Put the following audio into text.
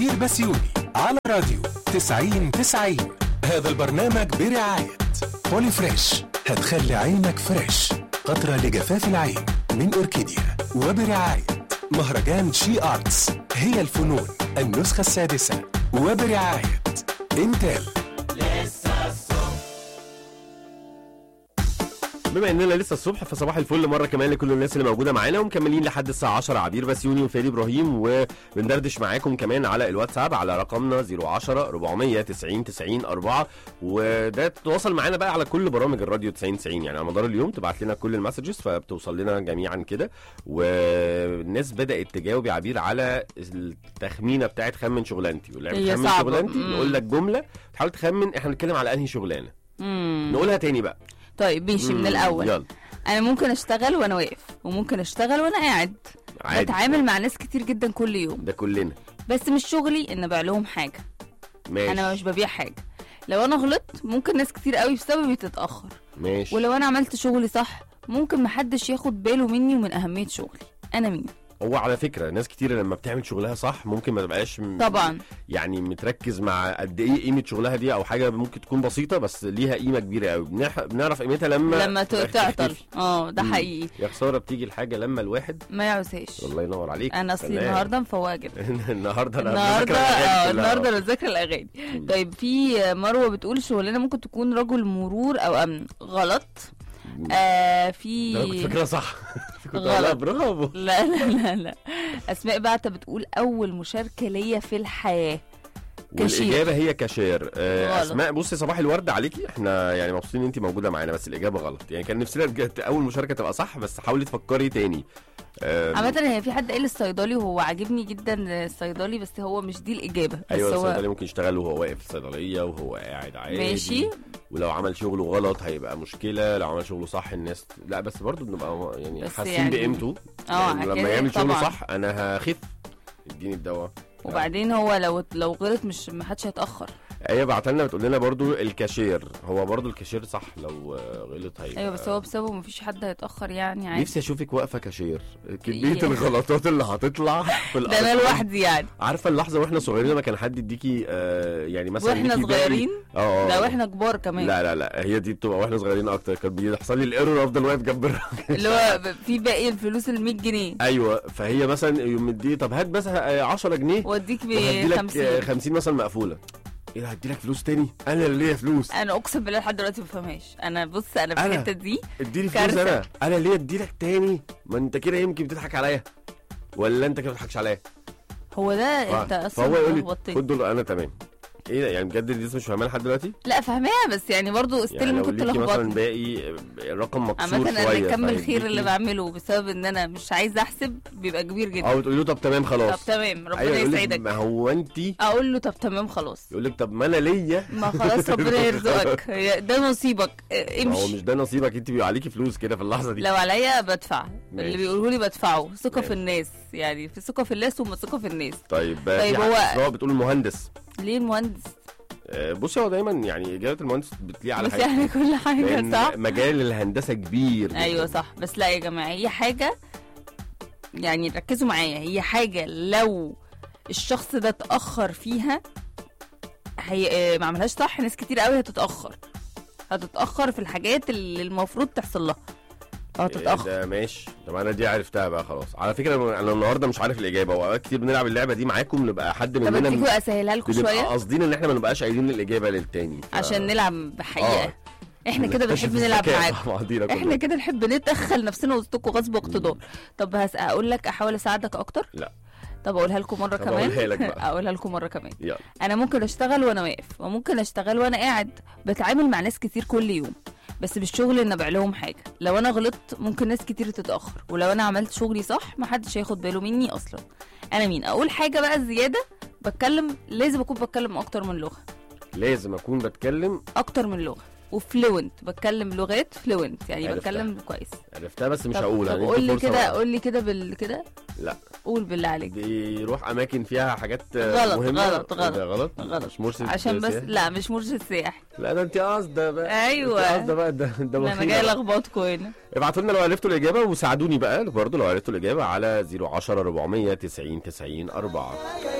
عبير بسيوني على راديو 90 90 هذا البرنامج برعاية بولي فريش هتخلي عينك فريش قطرة لجفاف العين من أوركيديا وبرعاية مهرجان شي آرتس هي الفنون النسخة السادسة وبرعاية انتل بما اننا لسه الصبح فصباح الفل مره كمان لكل الناس اللي موجوده معانا ومكملين لحد الساعه 10 عبير بسيوني وفادي ابراهيم وبندردش معاكم كمان على الواتساب على رقمنا 010 490 90 4 وده تتواصل معانا بقى على كل برامج الراديو 90 90 يعني على مدار اليوم تبعت لنا كل المسجز فبتوصل لنا جميعا كده والناس بدات تجاوب يا عبير على التخمينه بتاعت خمن شغلانتي واللي هي خمن صعبة. شغلانتي مم. نقول لك جمله تحاول تخمن احنا بنتكلم على انهي شغلانه مم. نقولها تاني بقى طيب ماشي من مم، الاول يلا انا ممكن اشتغل وانا واقف وممكن اشتغل وانا قاعد عادي بتعامل مع ناس كتير جدا كل يوم ده كلنا بس مش شغلي ان ابيع لهم حاجه ماشي انا مش ببيع حاجه لو انا غلطت ممكن ناس كتير قوي بسببي تتاخر ماشي ولو انا عملت شغلي صح ممكن محدش ياخد باله مني ومن اهميه شغلي انا مين هو على فكره ناس كتير لما بتعمل شغلها صح ممكن ما تبقاش م- طبعا يعني متركز مع قد ايه قيمه شغلها دي او حاجه ممكن تكون بسيطه بس ليها قيمه كبيره قوي بنح... بنعرف قيمتها لما لما ت- تبقى تعطل تختفي. اه ده مم. حقيقي يا خساره بتيجي الحاجه لما الواحد ما يعوزهاش الله ينور عليك انا اصلي تمام. النهارده مفوقه جدا النهارده انا النهارده بذاكر الأغاني اه كلها. النهارده انا بذاكر الاغاني طيب في مروه بتقول شغلانه ممكن تكون رجل مرور او امن غلط آه في ده انا كنت فاكرها صح كنت غلط. غلط برافو لا لا لا لا اسماء بعتة بتقول اول مشاركه ليا في الحياه كاشير. والاجابه هي كاشير آه غلط. اسماء بصي صباح الورد عليكي احنا يعني مبسوطين ان انت موجوده معانا بس الاجابه غلط يعني كان نفسنا بجد اول مشاركه تبقى صح بس حاولي تفكري تاني آه عامة هي في حد قال الصيدلي وهو عاجبني جدا الصيدلي بس هو مش دي الإجابة بس ايوه هو الصيدلي ممكن يشتغل وهو واقف في الصيدليه وهو قاعد عادي ماشي ولو عمل شغله غلط هيبقى مشكله لو عمل شغله صح الناس لا بس برضه بنبقى يعني بس حاسين يعني- بقيمته اه يعني لما كده يعمل شغله طبعا. صح انا هخف اديني الدواء وبعدين هو لو لو غلط مش ما حدش هيتأخر هي بعت لنا بتقول لنا برضو الكاشير هو برضو الكاشير صح لو آه، غلط هيبقى ايوه بس هو بسببه مفيش حد هيتأخر يعني عادي نفسي اشوفك واقفه كاشير كميه إيه. الغلطات اللي هتطلع في ده انا الأرقام. لوحدي يعني عارفه اللحظه واحنا صغيرين لما كان حد يديكي آه يعني مثلا واحنا ليكي باقي- صغيرين اه آه. ده واحنا كبار كمان لا لا لا هي دي بتبقى واحنا صغيرين اكتر كان بيحصل لي الايرور افضل واقف جنب الراجل. اللي هو ب- في باقي الفلوس ال 100 جنيه ايوه فهي مثلا يوم مديه طب هات بس 10 جنيه واديك ب وهدي لك 50 50 مثلا مقفوله ايه ده هدي لك فلوس تاني انا اللي ليا فلوس انا اقسم بالله لحد دلوقتي ما بفهمهاش انا بص انا في أنا؟ الحته دي اديني فلوس كارثة. انا انا ليه ادي لك تاني ما انت كده يمكن بتضحك عليا ولا انت كده ما بتضحكش عليا هو ده ف- انت فهو اصلا يقول لي لخبطتني. خد دول انا تمام ايه ده يعني بجد دي لسه مش فاهمها لحد دلوقتي لا فاهماها بس يعني برضو ستيل يعني لو ممكن ليكي مثلا تلخبطني باقي رقم مكسور عامة انا شويه بكمل خير فهيديكي- اللي بعمله بسبب ان انا مش عايزه احسب بيبقى كبير جدا اه بتقولي له طب تمام طب خلاص تمام ربنا ايوه يقول لك يسعدك ما هو انت اقول له طب تمام خلاص يقول لك طب ما انا ليا ما خلاص ربنا يرزقك هي- ده نصيبك اه، ما هو امشي مش ده نصيبك انت بيبقى عليكي فلوس كده في اللحظه دي لو عليا بدفع ماشي. اللي بيقولوا لي بدفعه ثقه في ماشي. الناس يعني في ثقه في الله ثم ثقه في الناس طيب طيب في هو- حد هو بتقول المهندس ليه المهندس آه، بصي هو دايما يعني اجابه المهندس بتليق على بس حاجه يعني كل حاجه لأن صح مجال الهندسه كبير جداً. ايوه صح بس لا يا جماعه هي حاجه يعني ركزوا معايا هي حاجه لو الشخص ده اتاخر فيها هي اه، ما عملهاش صح ناس كتير قوي هتتاخر هتتاخر في الحاجات اللي المفروض تحصل لها إيه هتتاخر ده ماشي طب انا دي عرفتها بقى خلاص على فكره انا أنا النهارده مش عارف الاجابه واوقات كتير بنلعب اللعبه دي معاكم نبقى حد طب مننا اديكوا اسهلها لكم بنبقى شويه قاصدين ان احنا ما نبقاش قايلين الاجابه للتاني ف- عشان نلعب بحقيقه آه. احنا كده نكتشف بنحب نلعب الذكاء معاكم مع بعضينا احنا كلنا. كده نحب ندخل نفسنا وسطكم غصب واقتدار طب هس اقول لك احاول اساعدك اكتر لا طب اقولها لكم مره طب كمان أقولها لك بقى. اقولها لكم مره كمان يلا انا ممكن اشتغل وانا واقف وممكن اشتغل وانا قاعد بتعامل مع ناس كتير كل يوم بس مش شغل ان ابيع لهم حاجه لو انا غلطت ممكن ناس كتير تتاخر ولو انا عملت شغلي صح محدش هياخد باله مني اصلا انا مين اقول حاجه بقى زياده بتكلم لازم اكون بتكلم اكتر من لغه لازم اكون بتكلم اكتر من لغه وفلوينت بتكلم لغات فلوينت يعني عرفتها. بتكلم كويس عرفتها بس مش طب- هقول طب هنديك قول لي فرصة كده واحدة. قول لي كده بال كده لا قول بالله عليك بيروح اماكن فيها حاجات آه، غلط، مهمه غلط، غلط. ده غلط غلط. مش مرشد عشان بس سياحي؟ لا مش مرشد سياحي لا ده انت قاصده بقى أيوة. انت قاصده بقى ده ده ده انا بخيلة جاي بقى. لخبطكم هنا ابعتوا لنا لو عرفتوا الاجابه وساعدوني بقى برضه لو عرفتوا الاجابه على 010 490 90 4